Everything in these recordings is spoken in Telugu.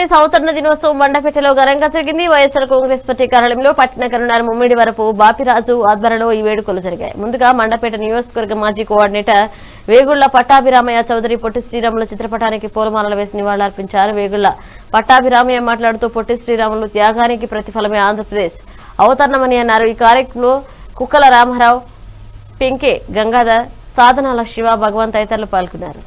ఆంధ్రప్రదేశ్ అవతరణ దినోత్సవం మండపేటలో ఘనంగా జరిగింది వైఎస్ఆర్ కాంగ్రెస్ పార్టీ కార్యాలయంలో పట్టణ కరుణార్ ముమ్మిడి వరపు బాపిరాజు ఆధ్వర్యంలో ఈ వేడుకలు జరిగాయి ముందుగా మండపేట నియోజకవర్గ మాజీ కోఆర్డినేటర్ వేగుళ్ల పట్టాభిరామయ్య చౌదరి పొట్టి శ్రీరాములు చిత్రపటానికి పూలమాలలు వేసి నివాళులర్పించారు వేగుళ్ల పట్టాభిరామయ్య మాట్లాడుతూ పొట్టి శ్రీరాములు త్యాగానికి ప్రతిఫలమే ఆంధ్రప్రదేశ్ అవతరణమని అన్నారు ఈ కార్యక్రమంలో కుక్కల రామారావు పింకే గంగాధర్ సాధనాల శివ భగవంత్ తదితరులు పాల్గొన్నారు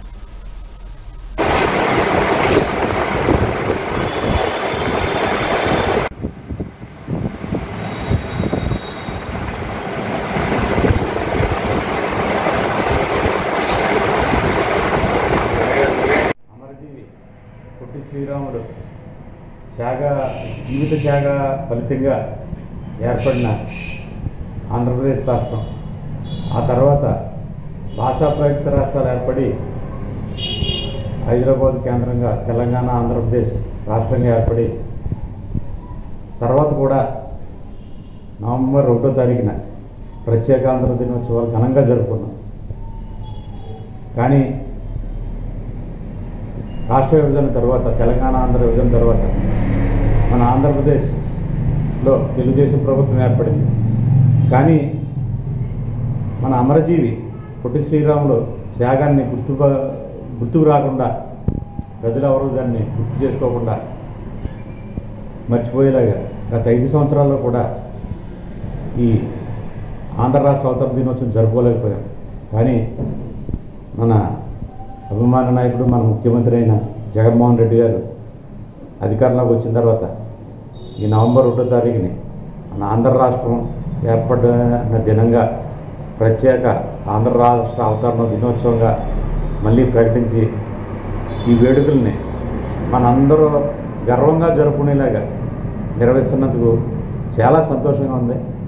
అమరజీవి పొట్టి శ్రీరాములు త్యాగ జీవిత త్యాగ ఫలితంగా ఏర్పడిన ఆంధ్రప్రదేశ్ రాష్ట్రం ఆ తర్వాత భాషా ప్రయుక్త రాష్ట్రాలు ఏర్పడి హైదరాబాద్ కేంద్రంగా తెలంగాణ ఆంధ్రప్రదేశ్ రాష్ట్రంగా ఏర్పడి తర్వాత కూడా నవంబర్ ఒకటో తారీఖున ప్రత్యేక ఆంధ్ర దినోత్సవాలు ఘనంగా జరుపుకున్నాం కానీ రాష్ట్ర విభజన తర్వాత తెలంగాణ ఆంధ్ర విభజన తర్వాత మన ఆంధ్రప్రదేశ్లో తెలుగుదేశం ప్రభుత్వం ఏర్పడింది కానీ మన అమరజీవి పొట్టి శ్రీరాములు త్యాగాన్ని గుర్తు గుర్తుకు రాకుండా ప్రజలు ఎవరు దాన్ని గుర్తు చేసుకోకుండా మర్చిపోయేలాగా గత ఐదు సంవత్సరాల్లో కూడా ఈ ఆంధ్ర రాష్ట్ర అవతరణ దినోత్సవం జరుపుకోలేకపోయాం కానీ మన అభిమాన నాయకుడు మన ముఖ్యమంత్రి అయిన జగన్మోహన్ రెడ్డి గారు అధికారంలోకి వచ్చిన తర్వాత ఈ నవంబర్ ఒకటో తారీఖుని మన ఆంధ్ర రాష్ట్రం ఏర్పడిన దినంగా ప్రత్యేక ఆంధ్ర రాష్ట్ర అవతరణ దినోత్సవంగా మళ్ళీ ప్రకటించి ఈ వేడుకల్ని మనందరూ గర్వంగా జరుపుకునేలాగా నిర్వహిస్తున్నందుకు చాలా సంతోషంగా ఉంది